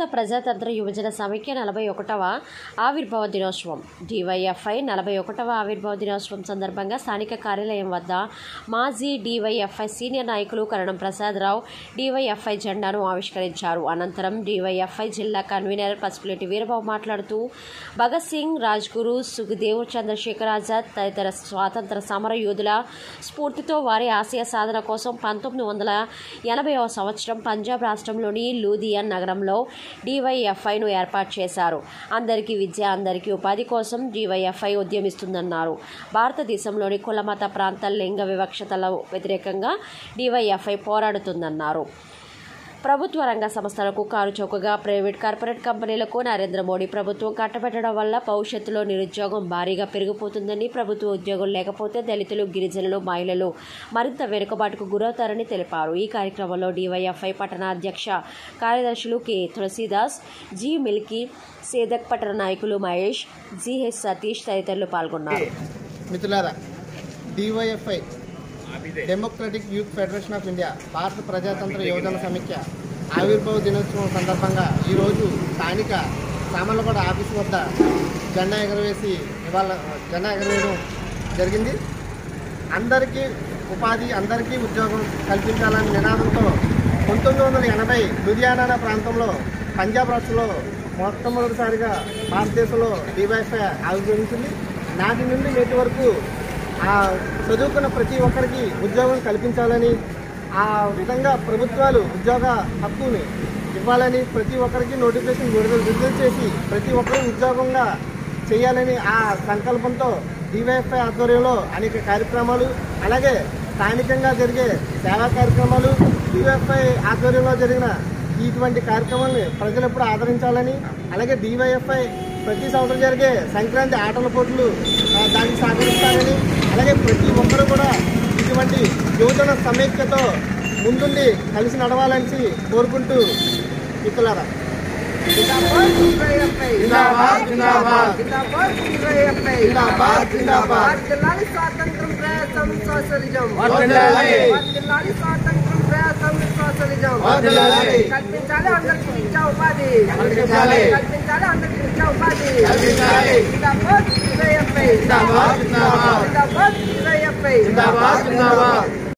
ప్రజాతంత్ర యువజన సమైక్య నలభై ఒకటవ ఆవిర్భావ దినోత్సవం డివైఎఫ్ఐ నలభై ఒకటవ ఆవిర్భావ దినోత్సవం సందర్భంగా స్థానిక కార్యాలయం వద్ద మాజీ డివైఎఫ్ఐ సీనియర్ నాయకులు కరణం ప్రసాదరావు డివైఎఫ్ఐ జెండాను ఆవిష్కరించారు అనంతరం డివైఎఫ్ఐ జిల్లా కన్వీనర్ పసుపులేటి వీరబాబు మాట్లాడుతూ భగత్ సింగ్ రాజ్గురు సుఖదేవ్ చంద్రశేఖర్ ఆజాద్ తదితర స్వాతంత్ర సమర యోధుల స్ఫూర్తితో వారి ఆశయ సాధన కోసం పంతొమ్మిది వందల ఎనభైవ సంవత్సరం పంజాబ్ రాష్ట్రంలోని లూధియన్ నగరంలో డివైఎఫ్ఐను ఏర్పాటు చేశారు అందరికీ విద్య అందరికీ ఉపాధి కోసం డివైఎఫ్ఐ ఉద్యమిస్తుందన్నారు భారతదేశంలోని కులమత ప్రాంత లింగ వివక్షతల వ్యతిరేకంగా డివైఎఫ్ఐ పోరాడుతుందన్నారు ప్రభుత్వ రంగ సంస్థలకు కారు చౌకగా ప్రైవేట్ కార్పొరేట్ కంపెనీలకు నరేంద్ర మోడీ ప్రభుత్వం కట్టబెట్టడం వల్ల భవిష్యత్తులో నిరుద్యోగం భారీగా పెరిగిపోతుందని ప్రభుత్వ ఉద్యోగం లేకపోతే దళితులు గిరిజనులు మహిళలు మరింత వెనుకబాటుకు గురవుతారని తెలిపారు ఈ కార్యక్రమంలో డివైఎఫ్ఐ పట్టణ అధ్యక్ష కార్యదర్శులు కె తులసీదాస్ జి మిల్కీ సేదక్ పట్టణ నాయకులు మహేష్ జిహెచ్ సతీష్ తదితరులు పాల్గొన్నారు మిత్రులారా DYFI Democratic Youth Federation of India భారత ప్రజాతంత్ర యువజన సమైక్య ఆవిర్భావ దినోత్సవం సందర్భంగా ఈరోజు స్థానిక సామర్లగూడ ఆఫీస్ వద్ద జెండా ఎగరవేసి ఇవాళ జెండా ఎగరవేయడం జరిగింది అందరికీ ఉపాధి అందరికీ ఉద్యోగం కల్పించాలనే నినాదంతో పంతొమ్మిది వందల ఎనభై లుధియానా ప్రాంతంలో పంజాబ్ రాష్ట్రంలో మొట్టమొదటిసారిగా భారతదేశంలో డివైఎఫ్ఐ ఆవిర్భవించింది నాటి నుండి నేటి వరకు ఆ చదువుకున్న ప్రతి ఒక్కరికి ఉద్యోగం కల్పించాలని ఆ విధంగా ప్రభుత్వాలు ఉద్యోగ హక్కుని ఇవ్వాలని ప్రతి ఒక్కరికి నోటిఫికేషన్ విడుదల విడుదల చేసి ప్రతి ఒక్కరు ఉద్యోగంగా చేయాలని ఆ సంకల్పంతో డివైఎఫ్ఐ ఆధ్వర్యంలో అనేక కార్యక్రమాలు అలాగే స్థానికంగా జరిగే సేవా కార్యక్రమాలు డివైఎఫ్ఐ ఆధ్వర్యంలో జరిగిన ఇటువంటి కార్యక్రమాలను ప్రజలు ఎప్పుడు ఆదరించాలని అలాగే డివైఎఫ్ఐ ప్రతి సంవత్సరం జరిగే సంక్రాంతి ఆటల పోటీలు ఆ, దానికి సహకరిస్తారని అలాగే ప్రతి ఒక్కరు కూడా ఇటువంటి యువజన సమైక్యతో ముందుండి కలిసి నడవాలని కోరుకుంటూ మిత్రులారా జిందాబాద్ డివైఎఫ్ఐ జిందాబాద్ జిందాబాద్ జిందాబాద్ డివైఎఫ్ఐ జిందాబాద్ జిందాబాద్ వర్ధిల్లాలి స్వాతంత్రం ప్రయాసం సోషలిజం వర్ధిల్లాలి. వర్ధిల్లాలి స్వాతంత్రం ప్రయాసం సోషలిజం వర్ధిల్లాలి. కల్పించాలి అందరికీ విద్యా ఉపాధి కల్పించాలి. కల్పించాలి అందరికీ విద్యా ఉపాధి కల్పించాలి. జిందాబాద్ డివైఎఫ్ఐ జిందాబాద్ జిందాబాద్ జిందాబాద్ డివైఎఫ్ఐ జిందాబాద్ జిందాబాద్